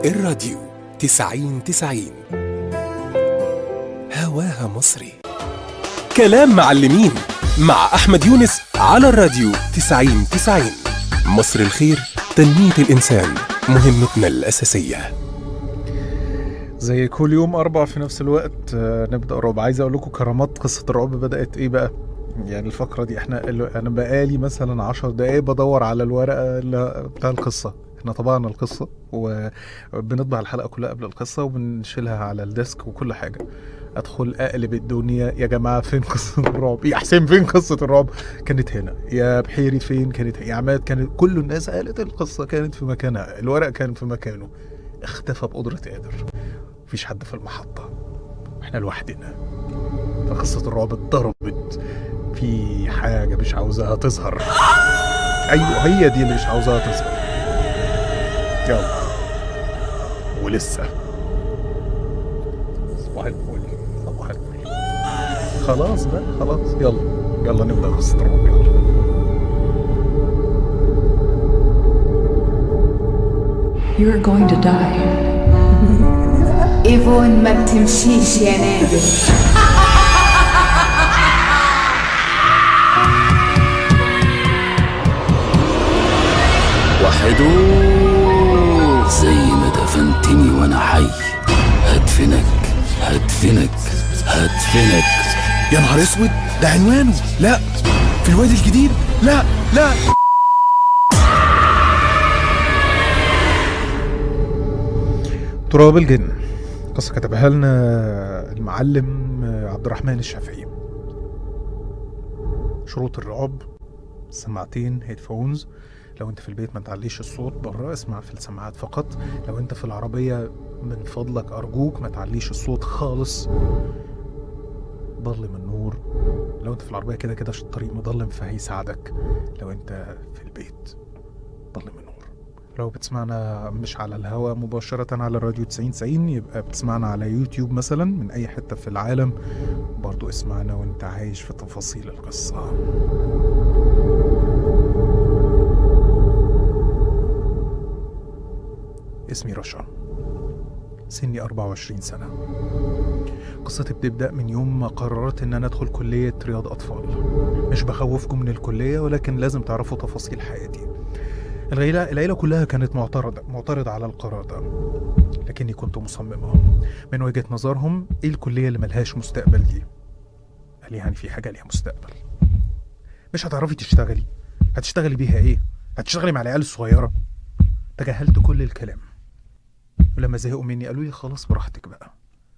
الراديو تسعين تسعين هواها مصري كلام معلمين مع أحمد يونس على الراديو تسعين تسعين مصر الخير تنمية الإنسان مهمتنا الأساسية زي كل يوم أربع في نفس الوقت آه، نبدأ رعب عايز أقول لكم كرامات قصة الرعب بدأت إيه بقى يعني الفقرة دي احنا أنا بقالي مثلا عشر دقايق بدور على الورقة اللي- بتاع القصة احنا طبعنا القصة وبنطبع الحلقة كلها قبل القصة وبنشيلها على الديسك وكل حاجة ادخل اقلب الدنيا يا جماعه فين قصه الرعب يا حسين فين قصه الرعب كانت هنا يا بحيري فين كانت يا عماد كانت كل الناس قالت القصه كانت في مكانها الورق كان في مكانه اختفى بقدره قادر مفيش حد في المحطه احنا لوحدنا فقصه الرعب اتضربت في حاجه مش عاوزاها تظهر ايوه هي دي اللي مش عاوزاها تظهر يلا ولسه صباح الفل صباح الفل خلاص بقى خلاص يلا يلا نبدا قصه الرعب يلا You're going to die. ايفون ما بتمشيش يا نادر وحدو زي ما دفنتني وانا حي هدفنك هدفنك هدفنك يا نهار اسود ده عنوانه لا في الوادي الجديد لا لا تراب الجن قصة كتبها لنا المعلم عبد الرحمن الشافعي شروط الرعب سماعتين هيدفونز لو انت في البيت ما تعليش الصوت بره اسمع في السماعات فقط لو انت في العربية من فضلك ارجوك ما تعليش الصوت خالص ضلم النور لو انت في العربية كده كده الطريق مضلم فهيساعدك لو انت في البيت ضلم النور لو بتسمعنا مش على الهوا مباشرة على الراديو 90 90 يبقى بتسمعنا على يوتيوب مثلا من أي حتة في العالم برضو اسمعنا وانت عايش في تفاصيل القصة اسمي رشا سني 24 سنة قصتي بتبدأ من يوم ما قررت إن أنا أدخل كلية رياض أطفال مش بخوفكم من الكلية ولكن لازم تعرفوا تفاصيل حياتي العيلة العيلة كلها كانت معترضة معترضة على القرار ده لكني كنت مصممة من وجهة نظرهم ايه الكلية اللي ملهاش مستقبل دي قال لي يعني في حاجة ليها مستقبل مش هتعرفي تشتغلي هتشتغلي بيها ايه هتشتغلي مع العيال الصغيرة تجاهلت كل الكلام ولما زهقوا مني قالوا لي خلاص براحتك بقى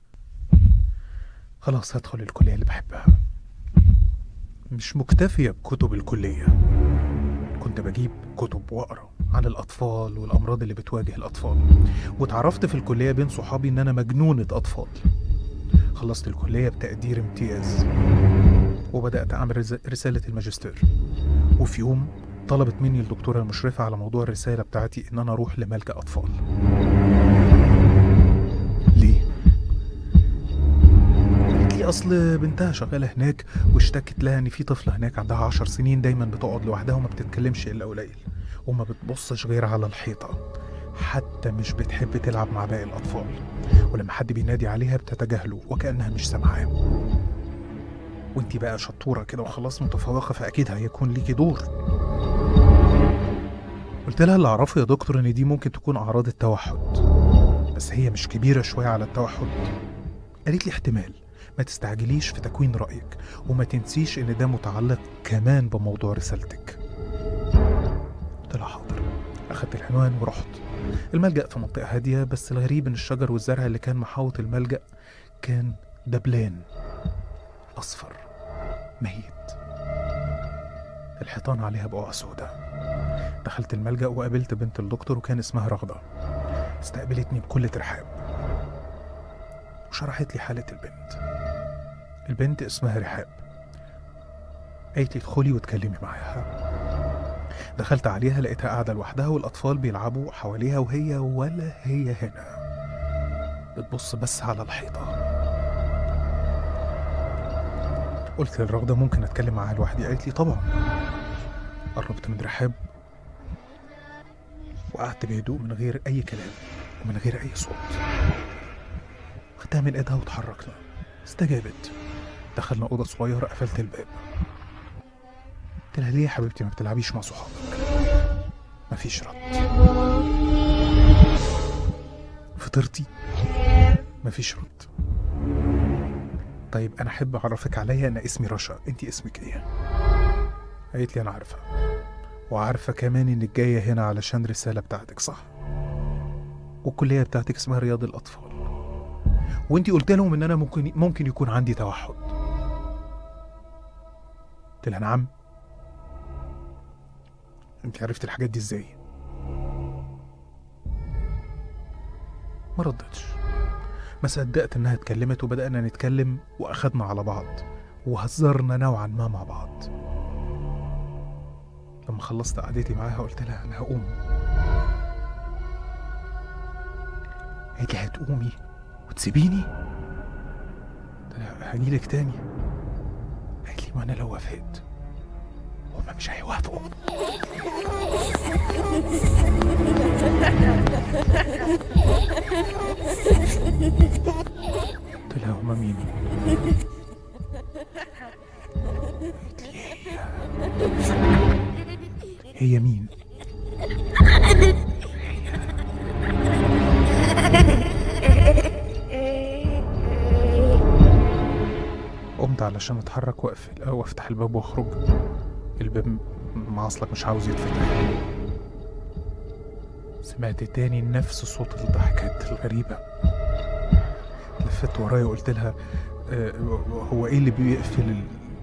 خلاص هدخل الكلية اللي بحبها مش مكتفية بكتب الكلية كنت بجيب كتب واقرا عن الاطفال والامراض اللي بتواجه الاطفال واتعرفت في الكليه بين صحابي ان انا مجنونه اطفال خلصت الكليه بتقدير امتياز وبدات اعمل رز- رساله الماجستير وفي يوم طلبت مني الدكتوره المشرفه على موضوع الرساله بتاعتي ان انا اروح لملجا اطفال ليه قالت لي اصل بنتها شغاله هناك واشتكت لها ان في طفله هناك عندها عشر سنين دايما بتقعد لوحدها وما بتتكلمش الا قليل وما بتبصش غير على الحيطه حتى مش بتحب تلعب مع باقي الاطفال ولما حد بينادي عليها بتتجاهله وكانها مش سامعاه وانتي بقى شطوره كده وخلاص متفوقه فاكيد هيكون ليكي دور قلت لها اللي اعرفه يا دكتور ان دي ممكن تكون اعراض التوحد بس هي مش كبيره شويه على التوحد قالت لي احتمال ما تستعجليش في تكوين رأيك وما تنسيش إن ده متعلق كمان بموضوع رسالتك قلت لها حاضر أخدت العنوان ورحت الملجأ في منطقة هادية بس الغريب إن الشجر والزرع اللي كان محاوط الملجأ كان دبلان أصفر ميت الحيطان عليها بقعة سودة دخلت الملجأ وقابلت بنت الدكتور وكان اسمها رغدة استقبلتني بكل ترحاب وشرحت لي حالة البنت البنت اسمها رحاب قالت لي ادخلي واتكلمي معاها دخلت عليها لقيتها قاعدة لوحدها والأطفال بيلعبوا حواليها وهي ولا هي هنا بتبص بس على الحيطة قلت للرغدة ممكن أتكلم معاها لوحدي قالت لي طبعا قربت من رحاب وقعدت بهدوء من غير أي كلام ومن غير أي صوت خدتها من إيدها وتحركنا استجابت دخلنا أوضة صغيرة قفلت الباب قلت لها ليه يا حبيبتي ما بتلعبيش مع صحابك مفيش رد فطرتي مفيش رد طيب انا احب اعرفك عليا انا اسمي رشا انت اسمك ايه قالت لي انا عارفه وعارفه كمان انك جايه هنا علشان رساله بتاعتك صح والكليه بتاعتك اسمها رياض الاطفال وانت قلت لهم ان انا ممكن ممكن يكون عندي توحد قلت لها نعم انت عرفت الحاجات دي ازاي ما ردتش ما صدقت انها اتكلمت وبدأنا نتكلم واخدنا على بعض وهزرنا نوعا ما مع بعض لما خلصت قعدتي معاها قلت لها انا هقوم قالت لي هتقومي وتسيبيني قلت لها هجيلك تاني قالت لي ما انا لو وافقت هما مش هيوافقوا قلت لها هما مين قالت لي هي هي مين قمت علشان اتحرك واقفل او افتح الباب واخرج الباب معصلك مش عاوز يتفتح سمعت تاني نفس صوت الضحكات الغريبة لفت ورايا وقلت لها آه، هو ايه اللي بيقفل ال...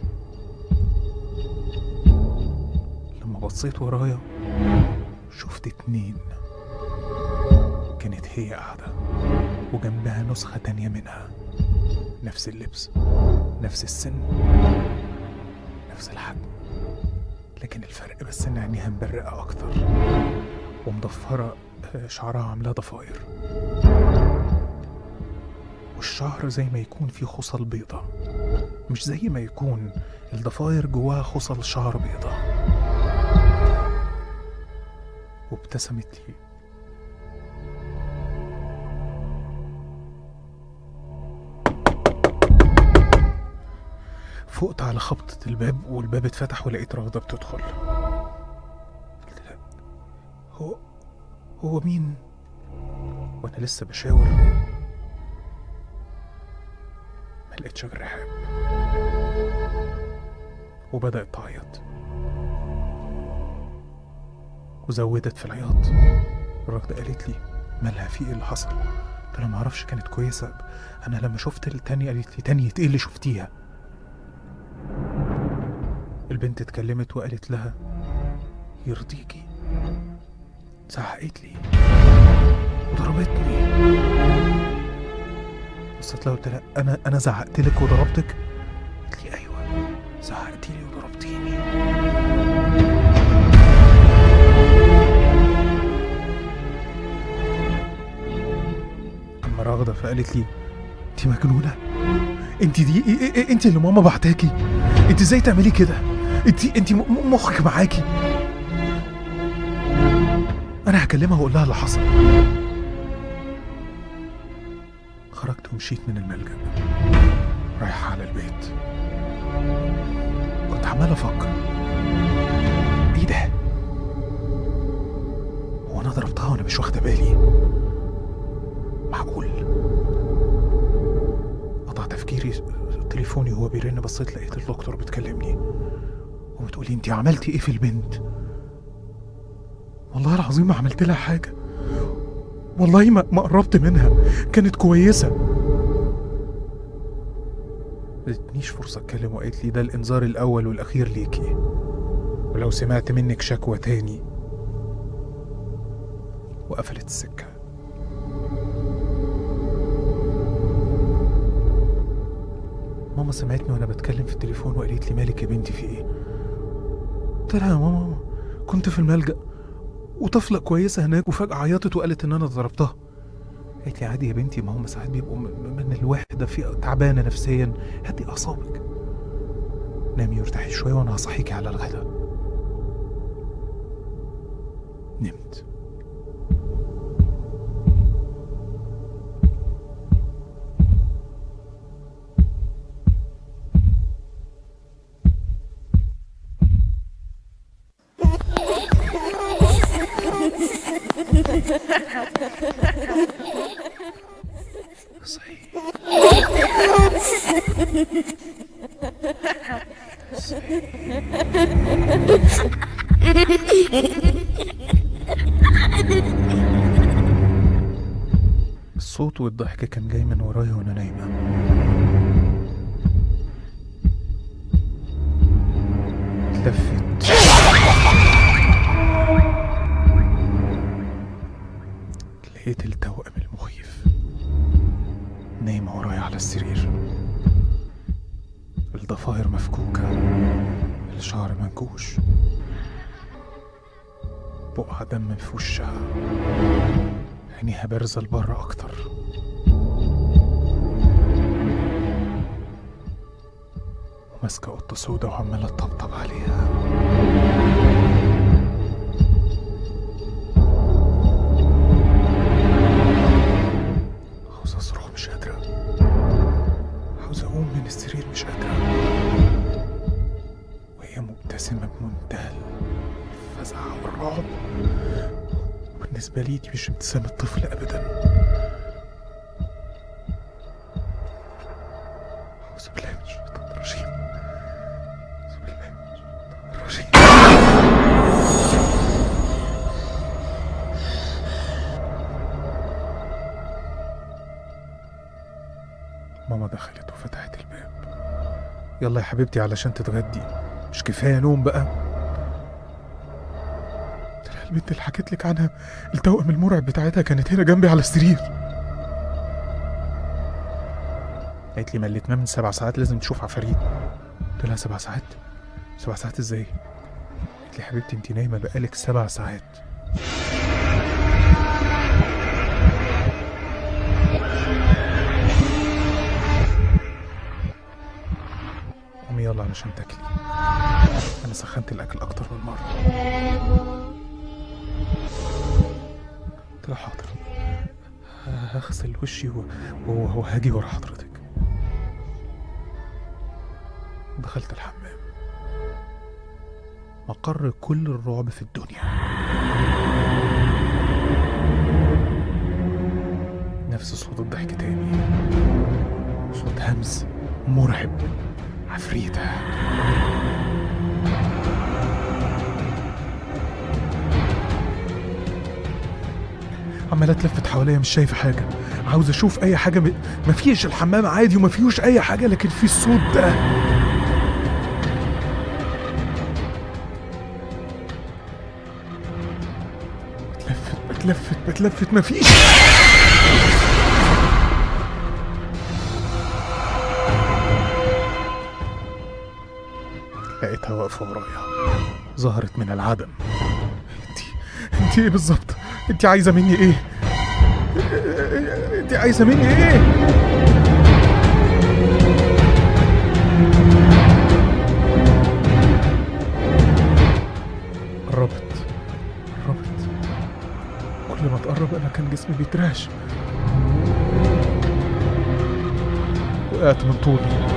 لما بصيت ورايا شفت اتنين كانت هي قاعدة وجنبها نسخة تانية منها نفس اللبس نفس السن نفس الحجم لكن الفرق بس ان عينيها مبرقة اكتر ومضفرة آه، شعرها عاملاه ضفاير والشعر زي ما يكون فيه خصل بيضة مش زي ما يكون الضفاير جواها خصل شعر بيضة وابتسمت لي فقت على خبطة الباب والباب اتفتح ولقيت رغدة بتدخل قلت لها هو هو مين وانا لسه بشاور ما لقيتش غير رحاب وبدأت تعيط وزودت في العياط الراجل قالت لي مالها في ايه اللي حصل قلت لها معرفش كانت كويسة انا لما شفت التانية قالت لي تانية ايه اللي شفتيها البنت اتكلمت وقالت لها يرضيكي زعقت لي وضربتني بصيت لها قلت لها انا انا زعقت لك وضربتك قالت لي ايوه زعقتي لي وضربتيني اما راغده فقالت لي انت مجنونه انت دي إيه- إيه- إيه- انت اللي ماما بعتاكي انت ازاي تعملي كده انت انت م- م- مخك معاكي انا هكلمها واقول لها اللي حصل خرجت ومشيت من الملجأ رايح على البيت كنت عمال افكر ايه ده هو انا ضربتها وانا مش واخده بالي معقول قطع تفكيري تليفوني وهو بيرن بصيت لقيت الدكتور بتكلمني وبتقولي انت عملتي ايه في البنت والله العظيم ما عملت لها حاجه والله ما ما قربت منها كانت كويسه ما ادتنيش فرصه اتكلم وقالت لي ده الانذار الاول والاخير ليكي ولو سمعت منك شكوى تاني وقفلت السكه ماما سمعتني وانا بتكلم في التليفون وقالت لي مالك يا بنتي في ايه قلت لها يا ماما كنت في الملجأ وطفلة كويسة هناك وفجأة عيطت وقالت إن أنا ضربتها قالت لي عادي يا بنتي ما هم ساعات بيبقوا من من الوحدة في تعبانة نفسيا هدي أعصابك نامي وارتاحي شوية وأنا هصحيكي على الغدا نمت الصوت والضحك كان جاي من ورايا وانا نايمة لفت لقيت التوأم المخيف نايمة ورايا على السرير الضفاير مفكوكة الشعر منكوش بقع دم في وشها عينيها بارزة لبره أكتر وماسكة قطة سودا وعمالة تطبطب عليها عاوز أصرخ مش قادرة عاوز أقوم من السرير مش قادرة وهي مبتسمة بمنتهى الفزع والرعب بالنسبة لي دي مش ابتسامة طفل أبدا أعوذ بالله من الشيطان الرجيم أعوذ بالله من الشيطان الرجيم ماما دخلت وفتحت الباب يلا يا حبيبتي علشان تتغدي مش كفاية نوم بقى قلت لها البنت اللي حكيت لك عنها التوأم المرعب بتاعتها كانت هنا جنبي على السرير قالت لي مليتنا من سبع ساعات لازم تشوف عفاريت قلت لها سبع ساعات سبع ساعات ازاي قالت لي حبيبتي انت نايمه بقالك سبع ساعات قومي يلا علشان تاكلي انا سخنت الاكل اكتر من مره قلت لها حاضر هغسل وشي و- و- وهاجي ورا حضرتك دخلت الحمام مقر كل الرعب في الدنيا نفس صوت الضحك تاني صوت همس مرعب عفريتة عمالة اتلفت حواليا مش شايفة حاجة عاوز اشوف اي حاجة م... مفيش الحمام عادي وما فيهوش اي حاجة لكن في الصوت ده بتلفت بتلفت بتلفت مفيش لقيتها واقفة ورايا ظهرت من العدم انت انت ايه بالظبط انت عايزة مني ايه انت عايزة مني ايه قربت قربت كل ما تقرب انا كان جسمي بيترعش وقعت من طولي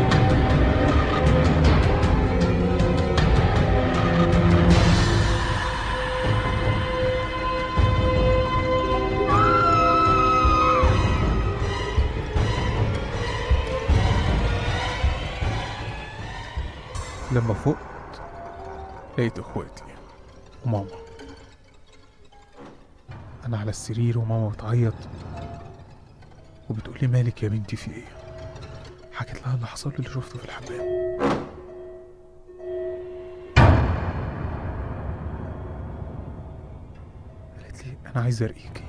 لما فقت لقيت اخواتي وماما انا على السرير وماما بتعيط وبتقولي مالك يا بنتي في ايه حكيت لها اللي حصل لي اللي شفته في الحمام قالت لي انا عايزه ارقيكي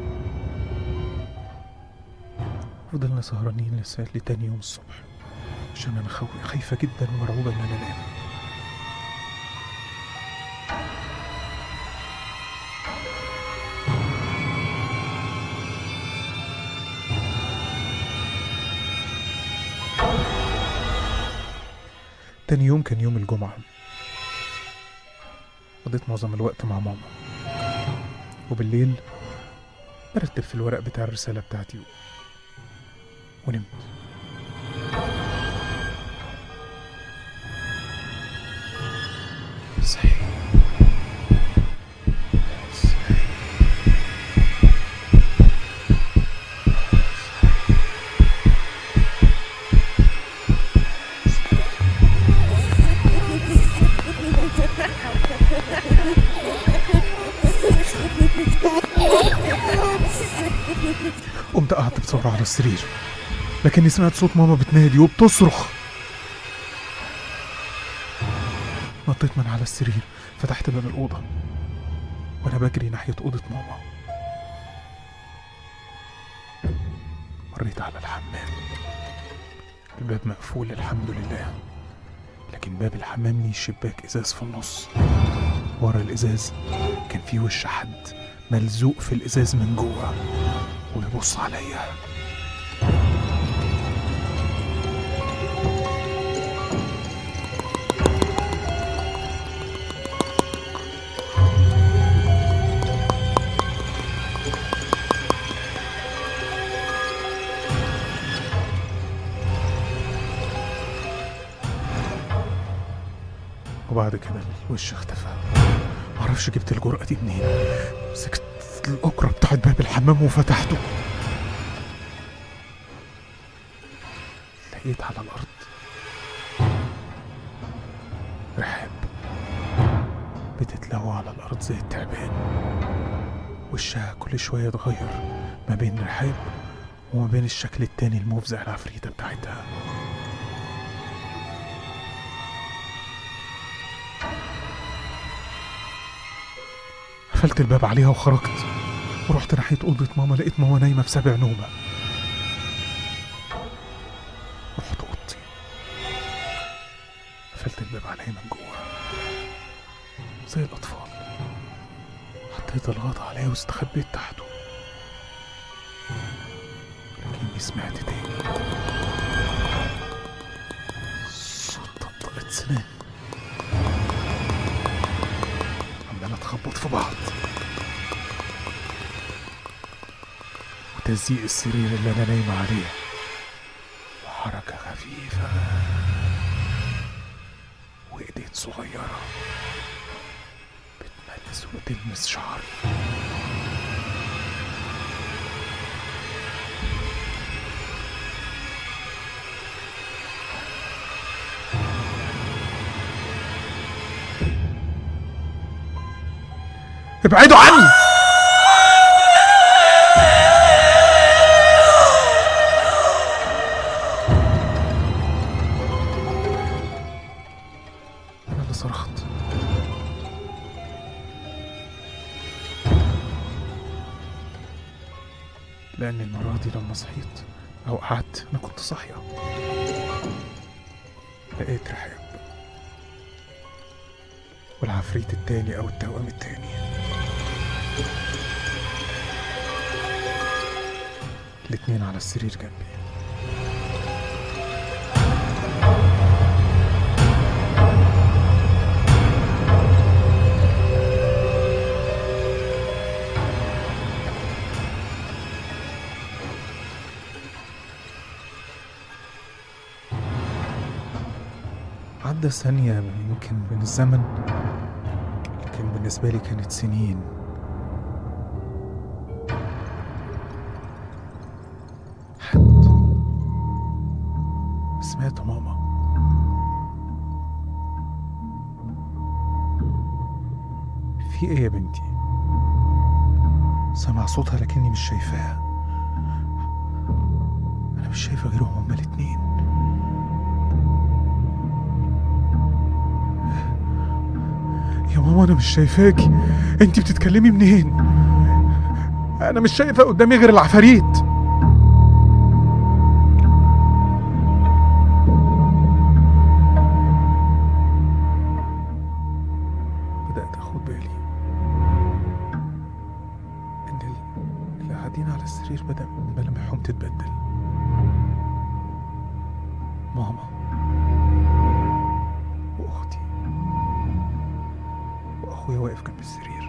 فضلنا سهرانين لسه لتاني يوم الصبح عشان انا خو... خايفه جدا ومرعوبه ان انا انام تاني يوم كان يوم الجمعة قضيت معظم الوقت مع ماما وبالليل برتب في الورق بتاع الرسالة بتاعتي ونمت صحيح صحيح قمت قعدت بسرعة على السرير لكني سمعت صوت ماما بتنادي وبتصرخ نطيت من على السرير فتحت باب الأوضة وأنا بجري ناحية أوضة ماما مريت على الحمام الباب مقفول الحمد لله لكن باب الحمام ليه شباك ازاز في النص ورا الازاز كان في وش حد ملزوق في الازاز من جوه وبيبص عليا وبعد كده الوش اختفى معرفش جبت الجرأة دي منين مسكت الأكرة بتاعت باب الحمام وفتحته لقيت على الأرض رحاب بتتلوى على الأرض زي التعبان وشها كل شوية اتغير ما بين رحاب وما بين الشكل التاني المفزع العفريتة بتاعتها قفلت الباب عليها وخرجت ورحت ناحية أوضة ماما لقيت ماما نايمة في سابع نومة رحت أوضتي قفلت الباب عليها من جوه زي الأطفال حطيت الغطا عليه واستخبيت تحته لكني سمعت تاني صوت طقطقة سنان عمالة تخبط في بعض وتزيق السرير اللي أنا نايمة عليه وحركة خفيفة وإيدين صغيرة بتملس وتلمس شعري ابعدوا عني انا اللي صرخت لان المره دي لما صحيت او قعدت انا كنت صاحيه لقيت رحاب والعفريت التاني او التوأم التاني الاتنين على السرير جنبي عدى ثانية يمكن من الزمن لكن بالنسبة لي كانت سنين حد سمعت ماما في ايه يا بنتي سمع صوتها لكني مش شايفاها انا مش شايفه غيرهم هما الاتنين يا ماما انا مش شايفاكي انتي بتتكلمي منين انا مش شايفه قدامي غير العفاريت بدات اخد بالي ان ال- اللي قاعدين على السرير بدا ملامحهم تتبدل ماما واختي واخويا واقف جنب السرير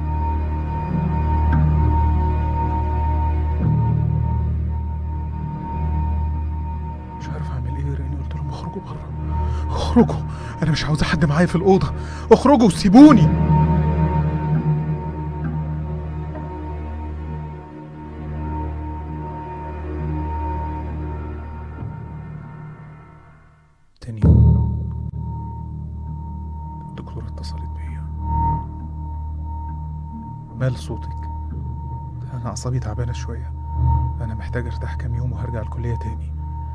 مش عارف اعمل ايه غير اني قلت لهم اخرجوا بره اخرجوا انا مش عاوز حد معايا في الاوضه اخرجوا وسيبوني تاني يوم الدكتورة اتصلت بيا مال صوتك انا اعصابي تعبانه شويه انا محتاج ارتاح كام يوم وهرجع الكليه تاني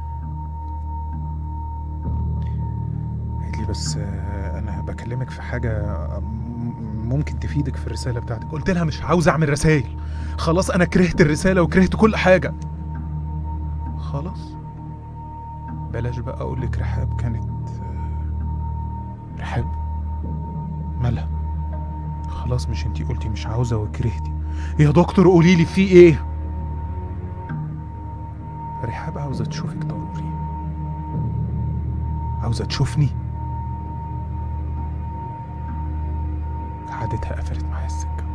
قالت لي بس آه، انا بكلمك في حاجه م- ممكن تفيدك في الرساله بتاعتك قلت لها مش عاوز اعمل رسائل خلاص انا كرهت الرساله وكرهت كل حاجه خلاص بلاش بقى اقول لك رحاب كانت آه، رحاب مالها خلاص مش انتي قلتي مش عاوزه وكرهتي يا دكتور قولي لي في ايه رحاب عاوزه تشوفك ضروري عاوزه تشوفني عادتها قفلت معايا السكه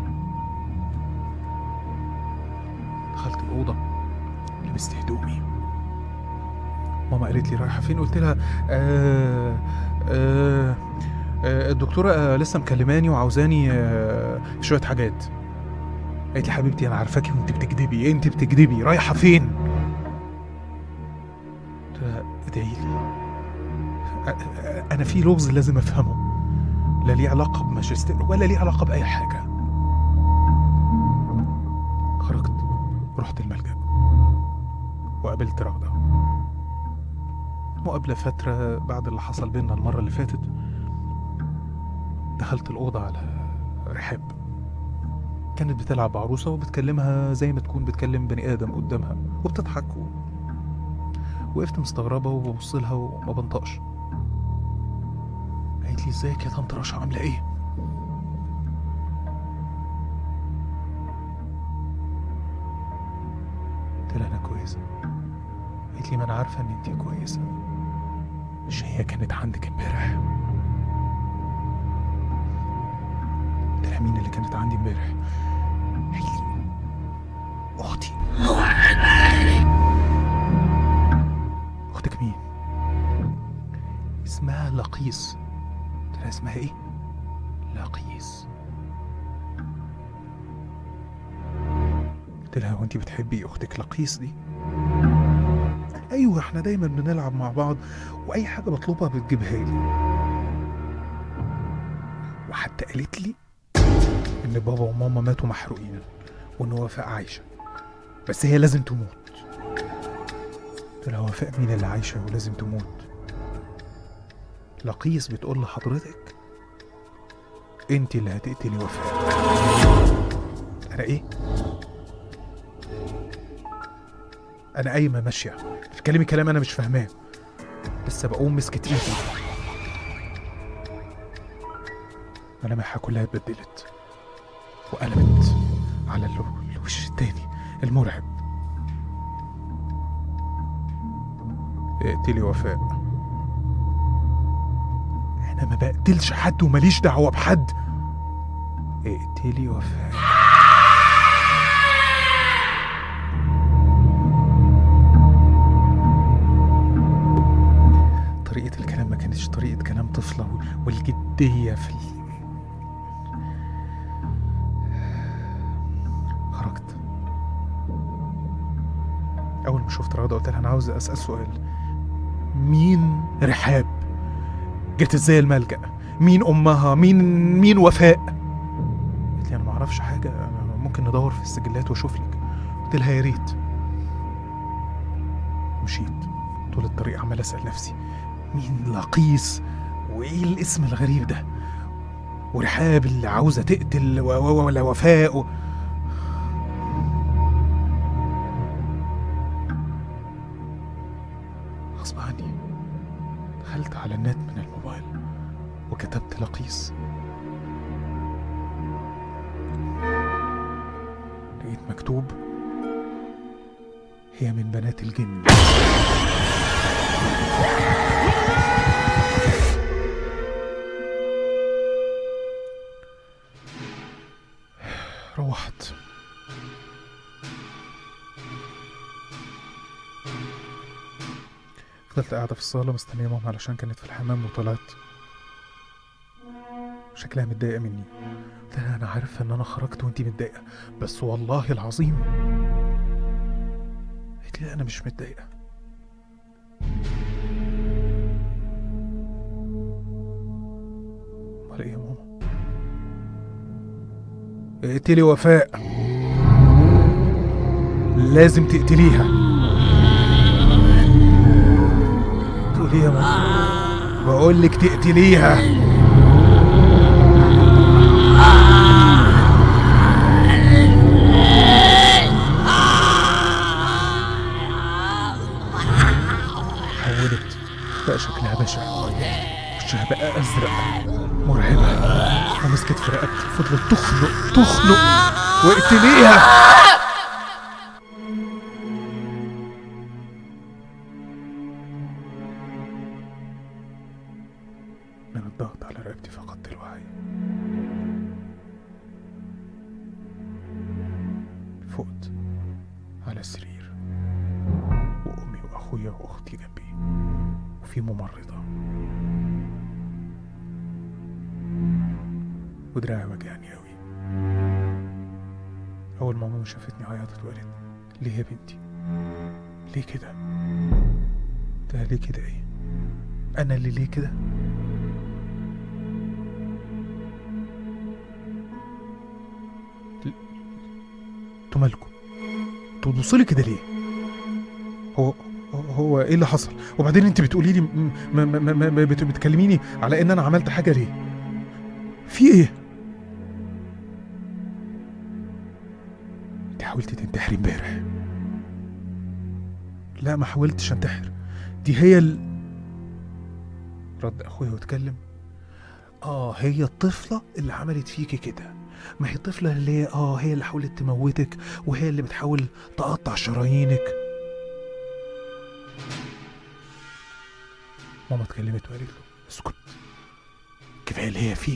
دخلت الاوضه لبست هدومي ماما قالت لي رايحه فين قلت لها آه آه آه الدكتوره آه لسه مكلماني وعاوزاني آه في شويه حاجات قالت لي حبيبتي انا عارفاكي وانت بتكدبي انت بتكدبي رايحه فين قلت لها ادعي لي أ- أ- انا في لغز لازم افهمه لا ليه علاقه بماجستير ولا ليه علاقه باي حاجه خرجت رحت الملجأ وقابلت رغدة مقابلة فترة بعد اللي حصل بينا المرة اللي فاتت دخلت الأوضة على رحاب كانت بتلعب بعروسة وبتكلمها زي ما تكون بتكلم بني آدم قدامها وبتضحك و... وقفت مستغربة وببص لها وما بنطقش قالت لي ازيك يا طنط رشا عاملة ايه؟ قلت لها انا كويسة قالت لي ما انا عارفة ان انتي كويسة مش هي كانت عندك امبارح قلت لها مين اللي كانت عندي امبارح؟ قالت لي اختي اختك مين؟ اسمها لقيس قلت لها اسمها ايه؟ لقيس قلت لها هو انت بتحبي اختك لقيس دي؟ ايوه احنا دايما بنلعب مع بعض واي حاجه بطلبها بتجيبها لي وحتى قالت لي ان بابا وماما ماتوا محروقين وان وفاء عايشه بس هي لازم تموت قلت لها وفاء مين اللي عايشه ولازم تموت لقيس بتقول لحضرتك انت اللي هتقتلي وفاء انا ايه انا قايمه ماشيه بتتكلمي كلام انا مش فاهماه لسه بقوم مسكت ايدي ملامحها كلها اتبدلت وقلبت على الو- الوش التاني المرعب اقتلي وفاء انا ما بقتلش حد وماليش دعوه بحد اقتلي وفاء طريقة الكلام ما كانتش طريقة كلام طفلة وال- والجدية في ال... خرجت أول ما شفت رغدة قلت لها أنا عاوز أسأل سؤال مين رحاب؟ جت ازاي الملجأ؟ مين أمها؟ مين مين وفاء؟ قالت لي أنا ما أعرفش حاجة أنا ممكن ندور في السجلات وأشوف لك قلت لها يا ريت مشيت طول الطريق عمال أسأل نفسي مين لقيس وايه الاسم الغريب ده ورحاب اللي عاوزه تقتل و- و- ولا وفاء و... غصب عني دخلت على النت من الموبايل وكتبت لقيس لقيت مكتوب هي من بنات الجن روحت فضلت قاعدة في الصالة مستنية ماما علشان كانت في الحمام وطلعت شكلها متضايقة مني قلت لها أنا عارفة إن أنا خرجت وأنتي متضايقة بس والله العظيم قالت لي أنا مش متضايقة أمال إيه يا ماما؟ اقتلي وفاء لازم تقتليها تقولي يا ماما بقول لك تقتليها حولت بقى شكلها بشع وشها بقى ازرق مرعبه ومسكت في رقبتي فضلت تخنق تخنق واقتليها من الضغط على رقبتي فقدت الوعي فقت على السرير وأمي وأخويا وأختي جنبي وفي ممرضة ودراعي وجعني أوي أول ما ماما شافتني عيطت وقالت ليه يا بنتي ليه كده ده ليه كده ايه أنا اللي ليه كده انتوا مالكم انتوا بتبصوا كده ليه هو هو ايه اللي حصل وبعدين انت بتقولي لي م- م- م- م- م- بت- بتكلميني على ان انا عملت حاجه ليه في ايه انت حاولتي تنتحري امبارح لا ما حاولتش انتحر دي هي ال... رد اخويا واتكلم اه هي الطفله اللي عملت فيكي كده ما هي الطفله اللي هي اه هي اللي حاولت تموتك وهي اللي بتحاول تقطع شرايينك ماما اتكلمت وقالت له اسكت كفايه اللي هي فيه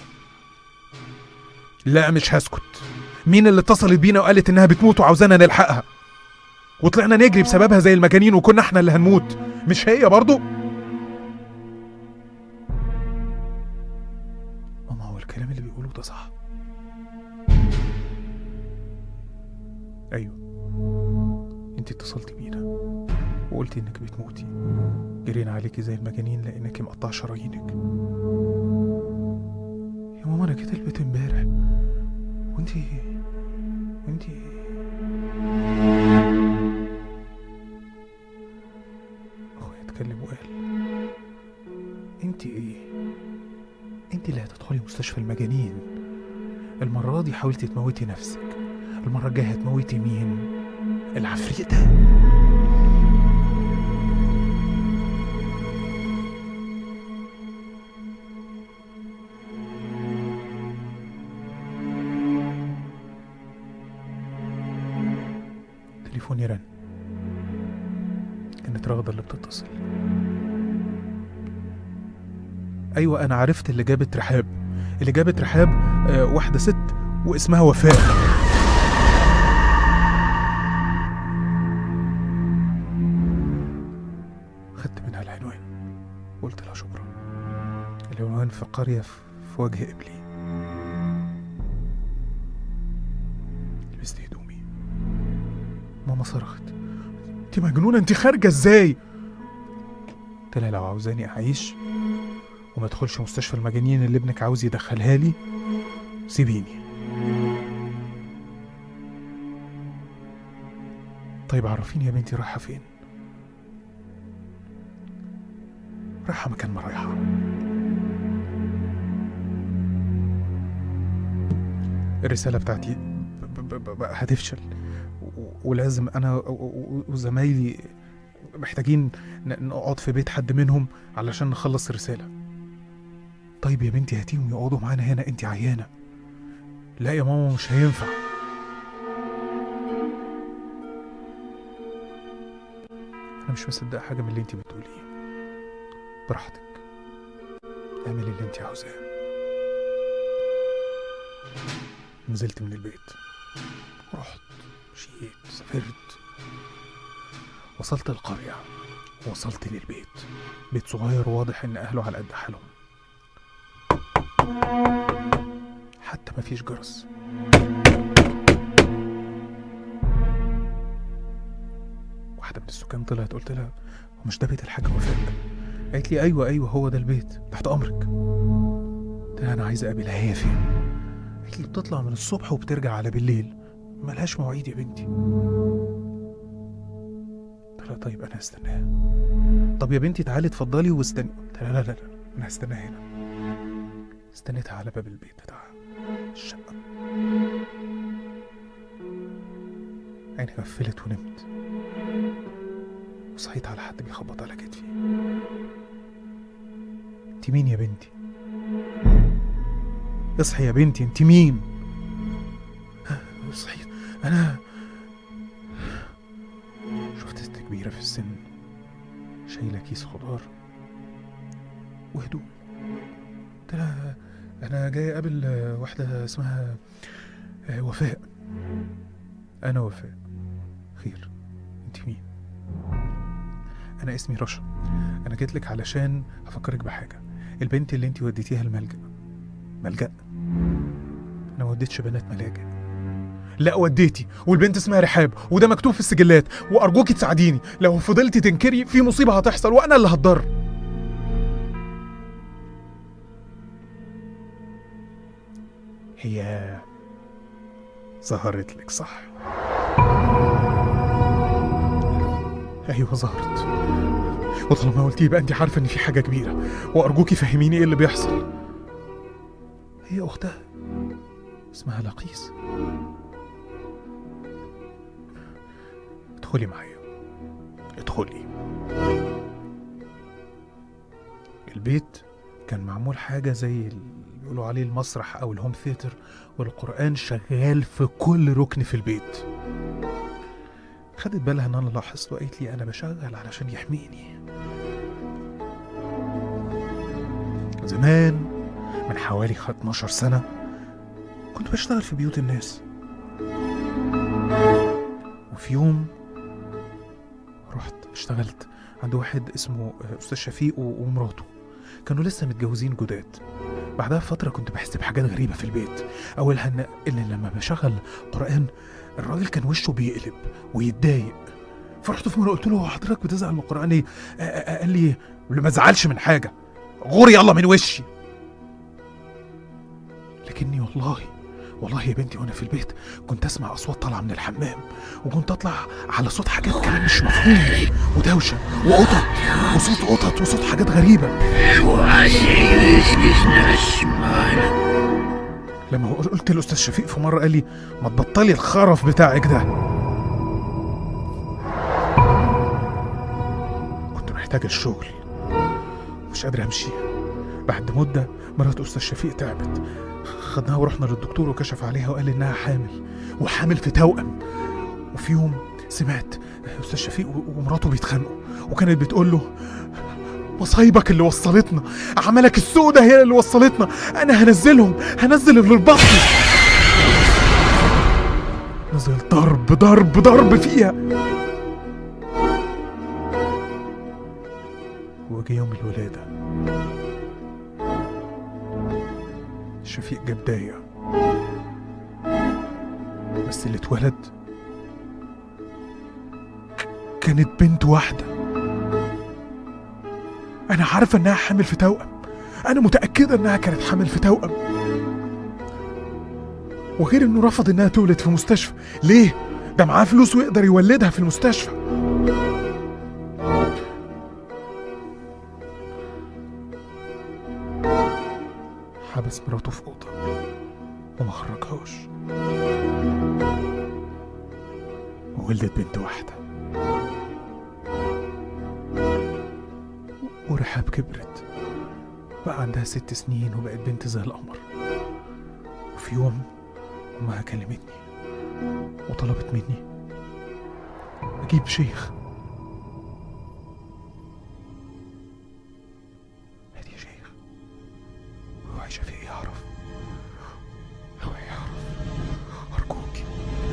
لا مش هسكت مين اللي اتصلت بينا وقالت انها بتموت وعاوزانا نلحقها وطلعنا نجري بسببها زي المجانين وكنا احنا اللي هنموت مش هي برضو ماما هو الكلام اللي بيقوله ده صح ايوه انت اتصلتي بينا وقلتي انك بتموتي جرينا عليكي زي المجانين لانك مقطع شرايينك يا ماما انا جيت البيت امبارح وانتي وانتي اخويا اتكلم وقال انتي ايه انتي اللي هتدخلي مستشفى المجانين المرة دي حاولتي تموتي نفسك المرة الجاية هتموتي مين العفريتة تليفوني رن كانت رغدة اللي بتتصل أيوة أنا عرفت اللي جابت رحاب اللي جابت رحاب آه واحدة ست واسمها وفاء خدت منها العنوان قلت لها شكرا العنوان في قرية في في وجه قبلي لبست هدومي ماما صرخت انت مجنونة انت خارجة ازاي قلت لها لو عاوزاني اعيش وما ادخلش مستشفى المجانين اللي ابنك عاوز يدخلها لي سيبيني طيب عرفيني يا بنتي رايحة فين رايحة مكان ما رايحة الرسالة بتاعتي ب- ب- ب- ب- هتفشل و- ولازم أنا و- و- وزمايلي محتاجين ن- نقعد في بيت حد منهم علشان نخلص الرسالة طيب يا بنتي هاتيهم يقعدوا معانا هنا انت عيانة لا يا ماما مش هينفع انا مش مصدق حاجة من اللي انت بتقوليه براحتك اعملي اللي انت عاوزاه نزلت من البيت رحت مشيت سافرت وصلت القرية وصلت للبيت بيت صغير واضح ان اهله على قد حالهم حتى ما فيش جرس واحدة من السكان طلعت قلت لها هو مش ده بيت الحاجة وفاء قالت لي ايوه ايوه هو ده البيت تحت امرك قلت لها انا عايزة اقابلها هي فين قالت لي بتطلع من الصبح وبترجع على بالليل ملهاش مواعيد يا بنتي طيب انا هستناها طب يا بنتي تعالي اتفضلي واستني قلت لها لا لا لا انا هستناها هنا استنيتها على باب البيت بتاعها الشقه عيني غفلت ونمت وصحيت على حد بيخبط على كتفي انت مين يا بنتي اصحي يا بنتي انت مين صحيت انا شفت ست كبيره في السن شايله كيس خضار وهدوء قلت لها انا جاي اقابل آه، واحده اسمها آه، وفاء انا وفاء خير انت مين انا اسمي رشا انا جيت لك علشان افكرك بحاجه البنت اللي انت وديتيها الملجأ ملجأ انا ما وديتش بنات ملاجئ لا وديتي والبنت اسمها رحاب وده مكتوب في السجلات وارجوكي تساعديني لو فضلتي تنكري في مصيبه هتحصل وانا اللي هتضر هي ظهرت لك صح ايوه ظهرت وطالما قلتي يبقى انت عارفه ان في حاجه كبيره وارجوكي فهميني ايه اللي بيحصل هي اختها اسمها لقيس ادخلي معايا ادخلي البيت كان معمول حاجة زي اللي بيقولوا عليه المسرح أو الهوم ثياتر والقرآن شغال في كل ركن في البيت خدت بالها ان انا لاحظت وقالت لي انا بشغل علشان يحميني زمان من حوالي 12 سنة كنت بشتغل في بيوت الناس وفي يوم رحت اشتغلت عند واحد اسمه استاذ شفيق و- ومراته كانوا لسه متجوزين جداد بعدها بفترة كنت بحس بحاجات غريبة في البيت أولها إن إن لما بشغل قرآن الراجل كان وشه بيقلب ويتضايق فرحت في مرة قلت له هو حضرتك بتزعل من القرآن إيه؟ آ- آ- قال لي ما زعلش من حاجة غوري يلا من وشي لكني والله والله يا بنتي وانا في البيت كنت اسمع اصوات طالعه من الحمام وكنت اطلع على صوت حاجات كلام مش مفهوم ودوشه وقطط وصوت قطط وصوت حاجات غريبه لما قلت لاستاذ شفيق في مره قال لي ما تبطلي الخرف بتاعك ده كنت محتاج الشغل مش قادر امشي بعد مده مرات استاذ شفيق تعبت خدناها ورحنا للدكتور وكشف عليها وقال انها حامل وحامل في توأم وفي يوم سمعت استاذ شفيق و- ومراته بيتخانقوا وكانت بتقول له مصايبك اللي وصلتنا عملك السودة هي اللي وصلتنا انا هنزلهم هنزل اللي البطن نزل ضرب ضرب ضرب فيها وجه يوم الولادة شفيق جاب داية بس اللي اتولد كانت بنت واحدة أنا عارفة إنها حامل في توأم أنا متأكدة إنها كانت حامل في توأم وغير إنه رفض إنها تولد في مستشفى ليه؟ ده معاه فلوس ويقدر يولدها في المستشفى حبس مراته في أوضة وما خرجهاش وولدت بنت واحدة ورحاب كبرت بقى عندها ست سنين وبقت بنت زي القمر وفي يوم أمها كلمتني وطلبت مني أجيب شيخ هاتي يا شيخ اوعي شفيق يعرف اوعي يعرف أرجوك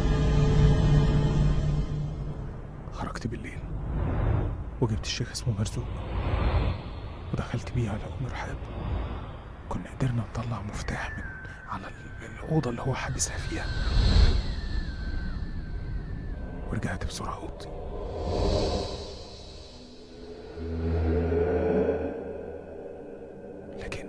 خرجت بالليل وجبت الشيخ اسمه مرزوق ودخلت بيه على أم رحاب كنا قدرنا نطلع مفتاح من على ال- الأوضة اللي هو حابسها فيها ورجعت بسرعة أوضتي لكن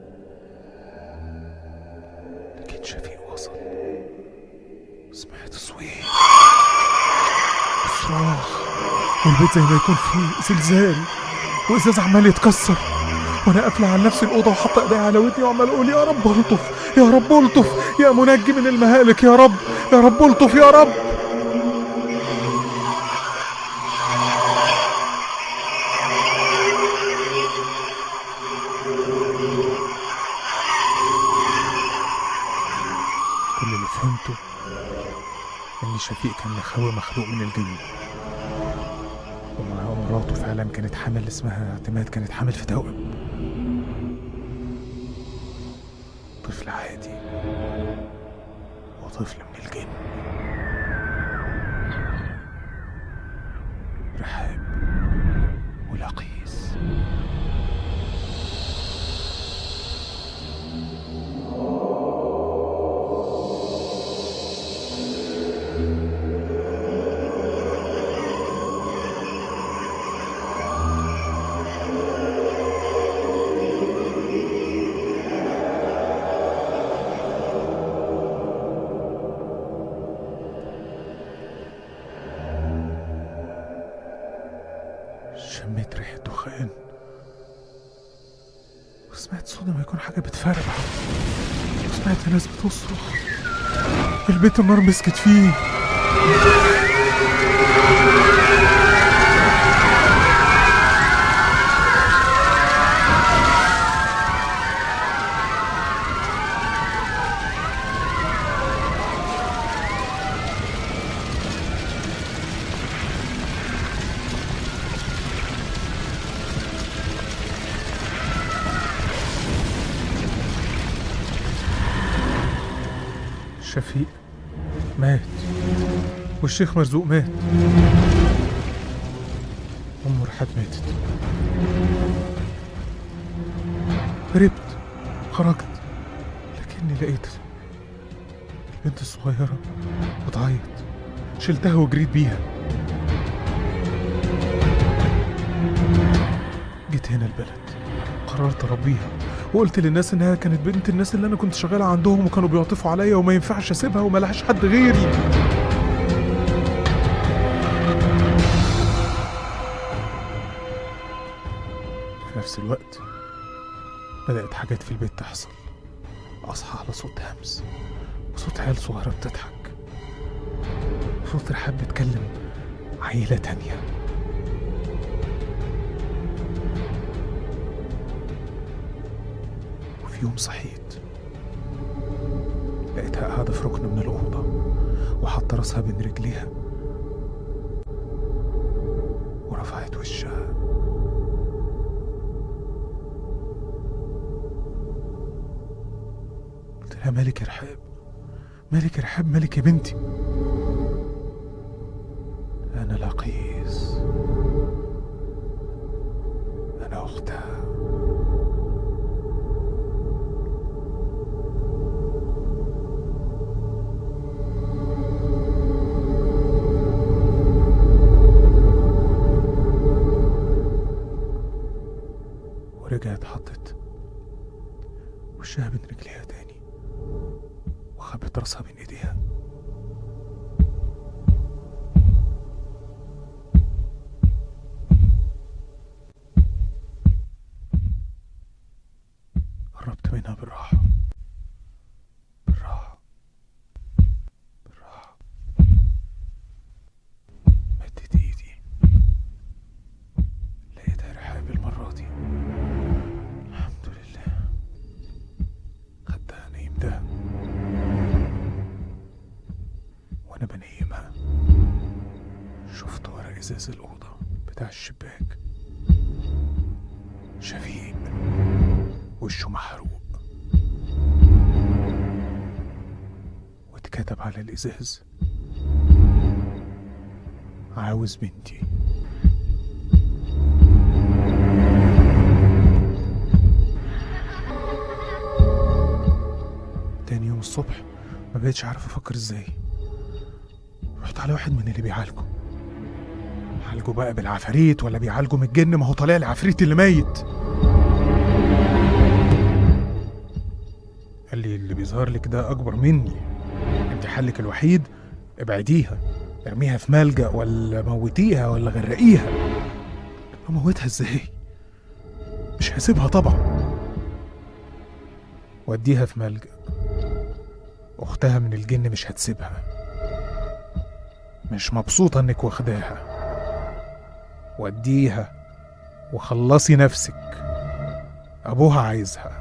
لكن شفيق وصل سمعت صويت صراخ والبيت زي ما يكون فيه زلزال وازاز عمال يتكسر وانا قافله على نفسي الاوضه وحاطه ايدي على ودني وعمال اقول يا رب الطف يا رب الطف يا منجي من المهالك يا رب يا رب الطف يا رب كل اللي فهمته ان شفيق كان مخاوي مخلوق من الجن ومعاه مراته فعلا كانت حامل اسمها اعتماد كانت حامل في توأم طفل عادي وطفل من الجن رحاب ولقيس شميت ريحة دخان وسمعت صوت ما يكون حاجة بتفرقع وسمعت ناس بتصرخ البيت النار مسكت فيه شفيق مات والشيخ مرزوق مات أم رحاب ماتت هربت خرجت لكني لقيت البنت الصغيرة بتعيط شلتها وجريت بيها جيت هنا البلد قررت اربيها وقلت للناس انها كانت بنت الناس اللي انا كنت شغال عندهم وكانوا بيعطفوا عليا وما ينفعش اسيبها وما لهاش حد غيري في نفس الوقت بدأت حاجات في البيت تحصل أصحى على صوت همس وصوت عيال صغيرة بتضحك صوت رحاب بتكلم عيلة تانية وفي يوم صحيت لقيتها قاعدة في ركن من الأوضة وحاطة راسها بين رجليها ورفعت وشها قلت لها مالك يا رحاب مالك يا رحاب مالك يا بنتي أنا لقيس أنا أختها ورجعت حطت وشها بين رجليها تاني وخبت راسها بين ايديها قربت منها بالراحة بالراحة بالراحة مدت ايدي لقيتها رحاب المرة دي الحمد لله خدتها نيمتها وانا بنيمها شفت ورا ازاز الاوضه بتاع الشباك شفيق وشه محروق واتكتب على الازاز عاوز بنتي تاني يوم الصبح ما بقتش عارف افكر ازاي رحت على واحد من اللي بيعالجوا عالجوا بقى بالعفاريت ولا بيعالجوا من الجن ما هو طالع لي عفريت اللي ميت قال لي اللي بيظهر لك ده اكبر مني انت حلك الوحيد ابعديها ارميها في ملجأ ولا موتيها ولا غرقيها اموتها ازاي مش هسيبها طبعا وديها في ملجأ اختها من الجن مش هتسيبها مش مبسوطة انك واخداها وديها وخلصي نفسك ابوها عايزها